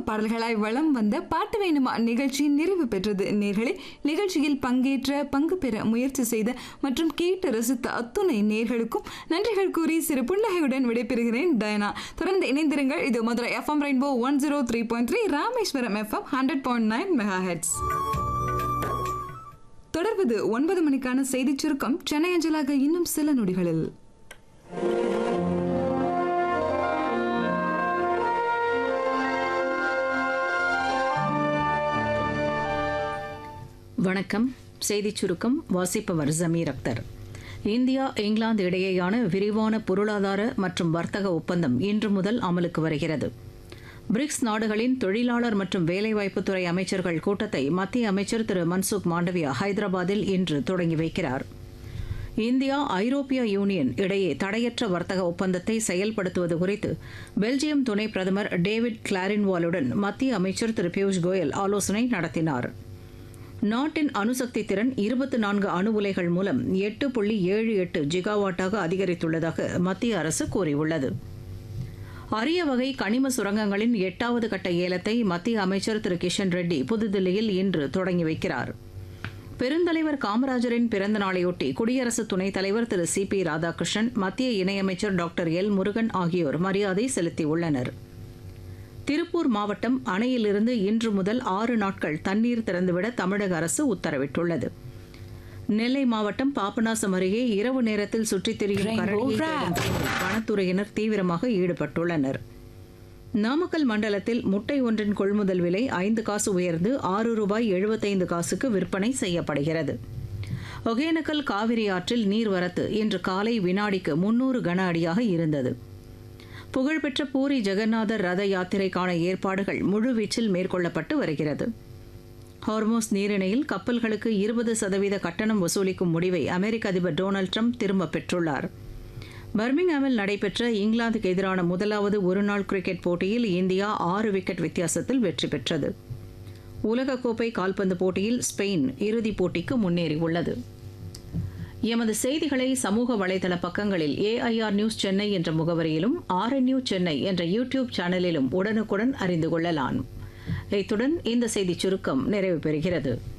பாடல்களாய் வளம் வந்த பாட்டு வேணுமா நிகழ்ச்சி நிறைவு பெற்றது நேர்களே நிகழ்ச்சியில் பங்கேற்ற பங்கு பெற முயற்சி செய்த மற்றும் கேட்டு ரசித்த அத்துணை நேர்களுக்கும் நன்றிகள் கூறி சிறு புன்னகையுடன் விடைபெறுகிறேன் டயனா தொடர்ந்து இணைந்திருங்கள் இது Madurai FM Rainbow one zero three point three Rameswaram FM hundred point nine megahertz தொடர்வது ஒன்பது மணிக்கான செய்திச் சுருக்கம் சென்னை அஞ்சலாக இன்னும் சில நொடிகளில் வணக்கம் செய்திச் சுருக்கம் வாசிப்பவர் ஜமீர் அக்தர் இந்தியா இங்கிலாந்து இடையேயான விரிவான பொருளாதார மற்றும் வர்த்தக ஒப்பந்தம் இன்று முதல் அமலுக்கு வருகிறது பிரிக்ஸ் நாடுகளின் தொழிலாளர் மற்றும் வேலைவாய்ப்புத்துறை அமைச்சர்கள் கூட்டத்தை மத்திய அமைச்சர் திரு மன்சுக் மாண்டவியா ஹைதராபாத்தில் இன்று தொடங்கி வைக்கிறார் இந்தியா ஐரோப்பிய யூனியன் இடையே தடையற்ற வர்த்தக ஒப்பந்தத்தை செயல்படுத்துவது குறித்து பெல்ஜியம் துணை பிரதமர் டேவிட் கிளாரின்வாலுடன் மத்திய அமைச்சர் திரு பியூஷ் கோயல் ஆலோசனை நடத்தினார் நாட்டின் அணுசக்தி திறன் இருபத்தி நான்கு அணு உலைகள் மூலம் எட்டு புள்ளி ஏழு எட்டு ஜிகாவாட்டாக அதிகரித்துள்ளதாக மத்திய அரசு கூறியுள்ளது அரிய வகை கனிம சுரங்கங்களின் எட்டாவது கட்ட ஏலத்தை மத்திய அமைச்சர் திரு கிஷன் ரெட்டி புதுதில்லியில் இன்று தொடங்கி வைக்கிறார் பெருந்தலைவர் காமராஜரின் பிறந்த நாளையொட்டி குடியரசு துணைத் தலைவர் திரு சி பி ராதாகிருஷ்ணன் மத்திய இணையமைச்சர் டாக்டர் எல் முருகன் ஆகியோர் மரியாதை செலுத்தியுள்ளனர் திருப்பூர் மாவட்டம் அணையிலிருந்து இன்று முதல் ஆறு நாட்கள் தண்ணீர் திறந்துவிட தமிழக அரசு உத்தரவிட்டுள்ளது நெல்லை மாவட்டம் பாபநாசம் அருகே இரவு நேரத்தில் சுற்றித் திரியும் கரடியை தேடும் பணியில் வனத்துறையினர் தீவிரமாக ஈடுபட்டுள்ளனர் நாமக்கல் மண்டலத்தில் முட்டை ஒன்றின் கொள்முதல் விலை ஐந்து காசு உயர்ந்து ஆறு ரூபாய் எழுபத்தைந்து காசுக்கு விற்பனை செய்யப்படுகிறது ஒகேனக்கல் காவிரி ஆற்றில் நீர்வரத்து இன்று காலை வினாடிக்கு முன்னூறு கன அடியாக இருந்தது புகழ்பெற்ற பூரி ஜெகநாதர் ரத யாத்திரைக்கான ஏற்பாடுகள் முழுவீச்சில் மேற்கொள்ளப்பட்டு வருகிறது ஹார்மோஸ் நீரிணையில் கப்பல்களுக்கு இருபது சதவீத கட்டணம் வசூலிக்கும் முடிவை அமெரிக்க அதிபர் டொனால்டு ட்ரம்ப் திரும்பப் பெற்றுள்ளார் பர்மிங்ஹாமில் நடைபெற்ற இங்கிலாந்துக்கு எதிரான முதலாவது ஒருநாள் கிரிக்கெட் போட்டியில் இந்தியா ஆறு விக்கெட் வித்தியாசத்தில் வெற்றி பெற்றது உலகக்கோப்பை கால்பந்து போட்டியில் ஸ்பெயின் இறுதிப் போட்டிக்கு முன்னேறியுள்ளது எமது செய்திகளை சமூக வலைதள பக்கங்களில் ஏஐஆர் நியூஸ் சென்னை என்ற முகவரியிலும் ஆர்என்யூ சென்னை என்ற யூடியூப் சேனலிலும் உடனுக்குடன் அறிந்து கொள்ளலாம் இத்துடன் இந்த செய்திச் சுருக்கம் நிறைவு பெறுகிறது